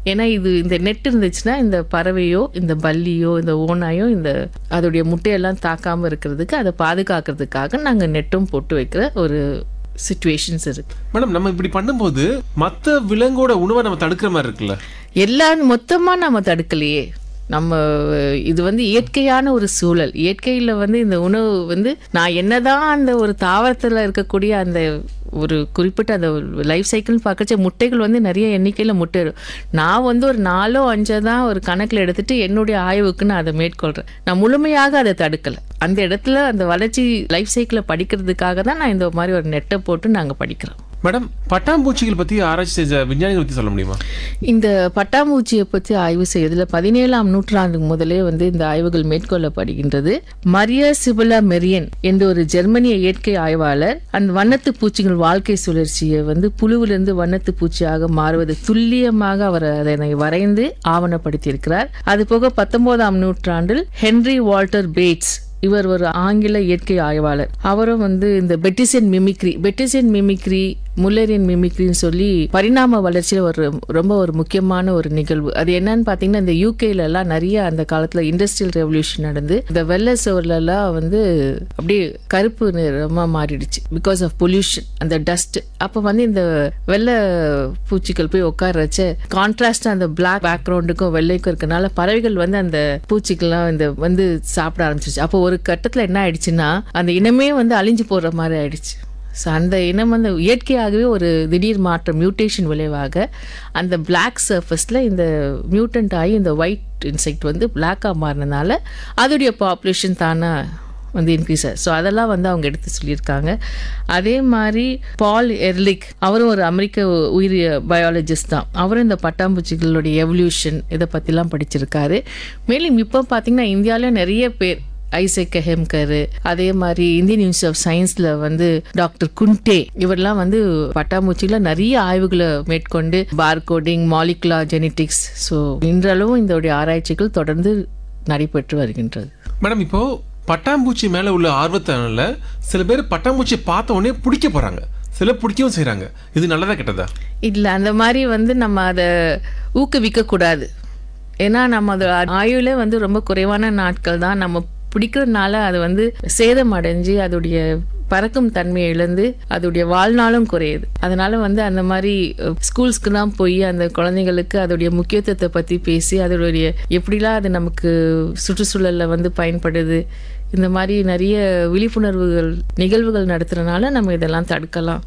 ஏன்னா இது இந்த நெட் இருந்துச்சுன்னா இந்த பறவையோ இந்த பல்லியோ இந்த ஓனாயோ இந்த அதோடைய முட்டையெல்லாம் தாக்காம இருக்கிறதுக்கு அதை பாதுகாக்கிறதுக்காக நாங்க நெட்டும் போட்டு வைக்கிற ஒரு சுச்சுவேஷன்ஸ் இருக்கு மேடம் நம்ம இப்படி பண்ணும்போது மத்த விலங்கோட உணவை நம்ம தடுக்கிற மாதிரி இருக்குல்ல எல்லா மொத்தமா நம்ம தடுக்கலையே நம்ம இது வந்து இயற்கையான ஒரு சூழல் இயற்கையில வந்து இந்த உணவு வந்து நான் என்னதான் அந்த ஒரு தாவரத்துல இருக்கக்கூடிய அந்த ஒரு குறிப்பிட்ட அந்த லைஃப் சைக்கிள்னு பார்க்கச்ச முட்டைகள் வந்து நிறைய எண்ணிக்கையில் முட்டை இடும். நான் வந்து ஒரு நாலோ அஞ்சோ தான் ஒரு கணக்கில் எடுத்துட்டு என்னுடைய ஆய்வுக்கு நான் அதை மேற்கொள்கிறேன் நான் முழுமையாக அதை தடுக்கலை அந்த இடத்துல அந்த வளர்ச்சி லைஃப் சைக்கிளை படிக்கிறதுக்காக தான் நான் இந்த மாதிரி ஒரு நெட்டை போட்டு நாங்கள் படிக்கிறோம் மேடம் பட்டாம்பூச்சிகள் பத்தி ஆராய்ச்சி செஞ்ச விஞ்ஞானிகள் பத்தி சொல்ல முடியுமா இந்த பட்டாம்பூச்சியை பற்றி ஆய்வு செய்யறதுல பதினேழாம் நூற்றாண்டுக்கு முதலே வந்து இந்த ஆய்வுகள் மேற்கொள்ளப்படுகின்றது மரியா சிபுலா மெரியன் என்ற ஒரு ஜெர்மனிய இயற்கை ஆய்வாளர் அந்த வண்ணத்து பூச்சிகள் வாழ்க்கை சுழற்சியை வந்து புழுவிலிருந்து வண்ணத்து பூச்சியாக மாறுவது துல்லியமாக அவர் அதனை வரைந்து ஆவணப்படுத்தியிருக்கிறார் அது போக பத்தொன்பதாம் நூற்றாண்டில் ஹென்ரி வால்டர் பேட்ஸ் இவர் ஒரு ஆங்கில இயற்கை ஆய்வாளர் அவரும் வந்து இந்த பெட்டிசன் மிமிக்ரி பெட்டிசன் மிமிக்ரி முல்லரின் மிமிக்ரின்னு சொல்லி பரிணாம வளர்ச்சியில் ஒரு ரொம்ப ஒரு முக்கியமான ஒரு நிகழ்வு அது என்னன்னு பார்த்தீங்கன்னா இந்த யூகேல எல்லாம் நிறைய அந்த காலத்தில் இண்டஸ்ட்ரியல் ரெவல்யூஷன் நடந்து இந்த வெள்ளை சுவர்ல எல்லாம் வந்து அப்படியே கருப்பு நிறமா மாறிடுச்சு பிகாஸ் ஆஃப் பொல்யூஷன் அந்த டஸ்ட் அப்போ வந்து இந்த வெள்ளை பூச்சிகள் போய் உட்கார வச்ச கான்ட்ராஸ்ட் அந்த பிளாக் பேக்ரவுண்டுக்கும் வெள்ளைக்கும் இருக்கனால பறவைகள் வந்து அந்த பூச்சிக்கெல்லாம் இந்த வந்து சாப்பிட ஆரம்பிச்சிச்சு அப்போ ஒரு கட்டத்தில் என்ன ஆயிடுச்சுன்னா அந்த இனமே வந்து அழிஞ்சு போடுற மாதிரி ஆயிடுச்சு ஸோ அந்த இனம் வந்து இயற்கையாகவே ஒரு திடீர் மாற்றம் மியூட்டேஷன் விளைவாக அந்த பிளாக் சர்ஃபஸில் இந்த மியூட்டன்ட் ஆகி இந்த ஒயிட் இன்செக்ட் வந்து பிளாக்காக மாறினதுனால அதோடைய பாப்புலேஷன் தானே வந்து இன்க்ரீஸ் ஆகுது ஸோ அதெல்லாம் வந்து அவங்க எடுத்து சொல்லியிருக்காங்க அதே மாதிரி பால் எர்லிக் அவரும் ஒரு அமெரிக்க உயிரிய பயாலஜிஸ்ட் தான் அவரும் இந்த பட்டாம்பூச்சிகளுடைய எவல்யூஷன் இதை பற்றிலாம் படிச்சிருக்காரு மேலும் இப்போ பார்த்தீங்கன்னா இந்தியாவில் நிறைய பேர் ஐசக் ஹெம்கர் அதே மாதிரி இந்தியன் இன்ஸ்டியூட் ஆஃப் சயின்ஸ்ல வந்து டாக்டர் குண்டே இவரெல்லாம் வந்து பட்டாம்பூச்சியில நிறைய ஆய்வுகளை மேற்கொண்டு பார்கோடிங் மாலிகுலா ஜெனட்டிக்ஸ் ஸோ இன்றளவும் இதோடைய ஆராய்ச்சிகள் தொடர்ந்து நடைபெற்று வருகின்றது மேடம் இப்போ பட்டாம்பூச்சி மேல உள்ள ஆர்வத்தினால சில பேர் பட்டாம்பூச்சியை பார்த்த உடனே பிடிக்க போறாங்க சில பிடிக்கவும் செய்றாங்க இது நல்லதா கெட்டதா இல்லை அந்த மாதிரி வந்து நம்ம அதை ஊக்குவிக்க கூடாது ஏன்னா நம்ம அது ஆயுளே வந்து ரொம்ப குறைவான நாட்கள் தான் நம்ம பிடிக்கிறதுனால அது வந்து சேதம் அடைஞ்சு அதோடைய பறக்கும் தன்மையை இழந்து அதோடைய வாழ்நாளும் குறையுது அதனால வந்து அந்த மாதிரி ஸ்கூல்ஸ்க்குலாம் போய் அந்த குழந்தைங்களுக்கு அதோடைய முக்கியத்துவத்தை பற்றி பேசி அதோடைய எப்படிலாம் அது நமக்கு சுற்றுச்சூழலில் வந்து பயன்படுது இந்த மாதிரி நிறைய விழிப்புணர்வுகள் நிகழ்வுகள் நடத்துறதுனால நம்ம இதெல்லாம் தடுக்கலாம்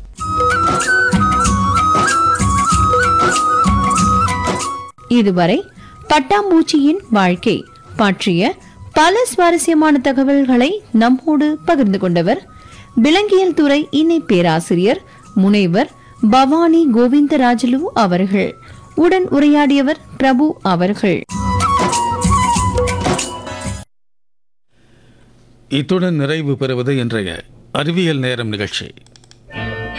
இதுவரை பட்டாம்பூச்சியின் வாழ்க்கை பற்றிய பல சுவாரஸ்யமான தகவல்களை நம்மோடு பகிர்ந்து கொண்டவர் விலங்கியல் துறை இணை பேராசிரியர் முனைவர் பவானி கோவிந்தராஜலு அவர்கள் உடன் உரையாடியவர் பிரபு அவர்கள் இத்துடன் நிறைவு பெறுவது இன்றைய அறிவியல் நேரம் நிகழ்ச்சி